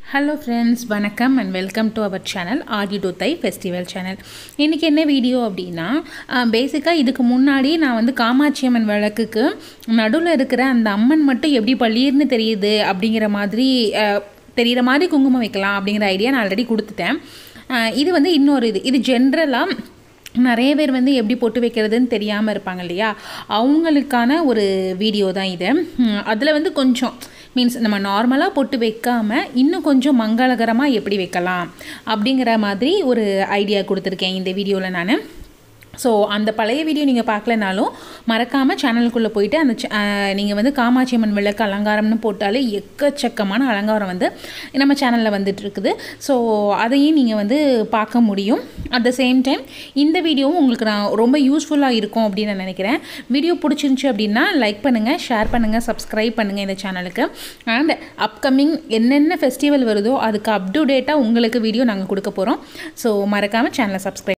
hello friends வணக்கம் and welcome to our channel Aadi to Thai festival channel இன்றைக்கி என்ன video அப்படின்னா பேசிக்காக இதுக்கு முன்னாடி நான் வந்து காமாட்சி அம்மன் விளக்குக்கு நடுவில் இருக்கிற அந்த அம்மன் மட்டும் எப்படி பளீர்னு தெரியுது அப்படிங்கிற மாதிரி அஹ், தெரிகிற மாதிரி குங்குமம் வைக்கலாம் அப்படிங்கிற ஐடியா நான் ஆல்ரெடி கொடுத்துட்டேன் அஹ், இது வந்து இன்னொரு இது இது ஜென்ரலாக நிறைய பேர் வந்து எப்படி பொட்டு வைக்கிறதுன்னு தெரியாமல் இருப்பாங்க இல்லையா அவங்களுக்கான ஒரு வீடியோ தான் இது அதில் வந்து கொஞ்சம் மீன்ஸ் நம்ம நார்மலாக பொட்டு வைக்காமல் இன்னும் கொஞ்சம் மங்களகரமாக எப்படி வைக்கலாம் அப்படிங்கிற மாதிரி ஒரு ஐடியா கொடுத்துருக்கேன் இந்த வீடியோவில் நான் ஸோ அந்த பழைய வீடியோ நீங்கள் பார்க்கலனாலும் மறக்காமல் சேனலுக்குள்ளே போயிட்டு அந்த நீங்கள் வந்து காமாட்சி அம்மன் விளக்கு அலங்காரம்னு போட்டாலே எக்கச்சக்கமான அலங்காரம் வந்து நம்ம சேனலில் வந்துட்டு இருக்குது ஸோ அதையும் நீங்கள் வந்து பார்க்க முடியும் அட் த சேம் டைம் இந்த வீடியோவும் உங்களுக்கு நான் ரொம்ப யூஸ்ஃபுல்லாக இருக்கும் அப்படின்னு நான் நினைக்கிறேன் வீடியோ பிடிச்சிருந்துச்சி அப்படின்னா லைக் பண்ணுங்கள் ஷேர் பண்ணுங்கள் சப்ஸ்கிரைப் பண்ணுங்கள் இந்த சேனலுக்கு அண்ட் அப்கமிங் என்னென்ன ஃபெஸ்டிவல் வருதோ அதுக்கு அப் டு டேட்டாக உங்களுக்கு வீடியோ நாங்கள் கொடுக்க போகிறோம் ஸோ மறக்காமல் சேனலை சப்ஸ்கிரைப்